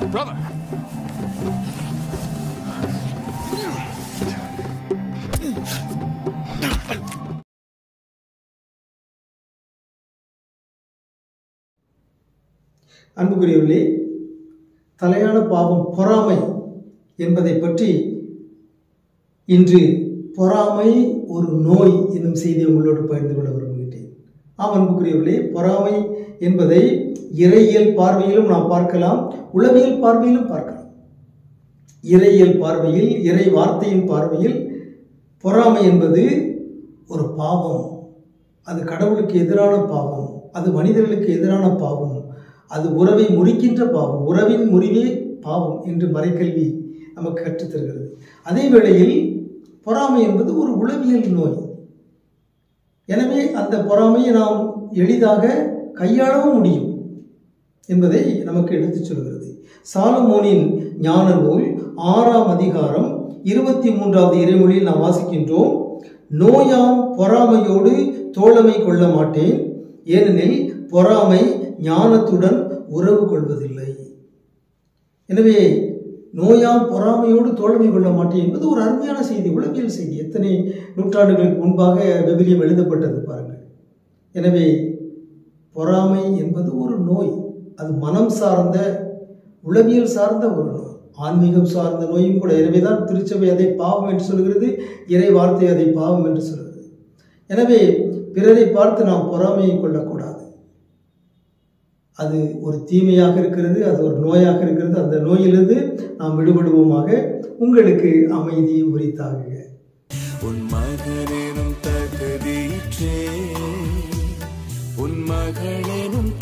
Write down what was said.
Brother. அன்புக்குரியவர்களே தலையான பாவம் பொறாமை என்பதை பற்றி இன்று பொறாமை ஒரு நோய் என்னும் செய்தியை உங்களோடு பகிர்ந்து கொள்ள விரும்புகின்றேன் ஆம் அன்புக்குரியவர்களே பொறாமை என்பதை இறையியல் பார்வையிலும் நாம் பார்க்கலாம் உளவியல் பார்வையிலும் பார்க்கலாம் இறையியல் பார்வையில் இறை வார்த்தையின் பார்வையில் பொறாமை என்பது ஒரு பாவம் அது கடவுளுக்கு எதிரான பாவம் அது மனிதர்களுக்கு எதிரான பாவம் அது உறவை முறிக்கின்ற பாவம் உறவின் முறிவே பாவம் என்று மறைக்கல்வி நமக்கு கற்றுத்தருகிறது அதே வேளையில் பொறாமை என்பது ஒரு உளவியல் நோய் எனவே அந்த பொறாமையை நாம் எளிதாக கையாளவும் முடியும் என்பதை நமக்கு எடுத்துச் சொல்கிறது சாலமோனின் ஞான நூல் ஆறாம் அதிகாரம் இருபத்தி மூன்றாவது இறைமொழியில் நாம் வாசிக்கின்றோம் நோயாம் பொறாமையோடு தோழமை கொள்ள மாட்டேன் ஏனெனில் பொறாமை ஞானத்துடன் உறவு கொள்வதில்லை எனவே நோயாம் பொறாமையோடு தோழமை கொள்ள மாட்டேன் என்பது ஒரு அருமையான செய்தி உளவியல் செய்தி எத்தனை நூற்றாண்டுகளுக்கு முன்பாக விவிலியம் எழுதப்பட்டது பாருங்கள் எனவே பொறாமை என்பது ஒரு நோய் அது மனம் சார்ந்த உளவியல் சார்ந்த ஒரு நோய் ஆன்மீகம் சார்ந்த நோயும் கூட எனவேதான் திருச்சபை அதை பாவம் என்று சொல்கிறது இறை வார்த்தை அதை பாவம் என்று சொல்கிறது எனவே பிறரை பார்த்து நாம் பொறாமையை கொள்ளக்கூடாது அது ஒரு தீமையாக இருக்கிறது அது ஒரு நோயாக இருக்கிறது அந்த நோயிலிருந்து நாம் விடுபடுவோமாக உங்களுக்கு அமைதி உரித்தாகுக உன் மகனேனும் தகுதியிற்றே உன் மகளேனும்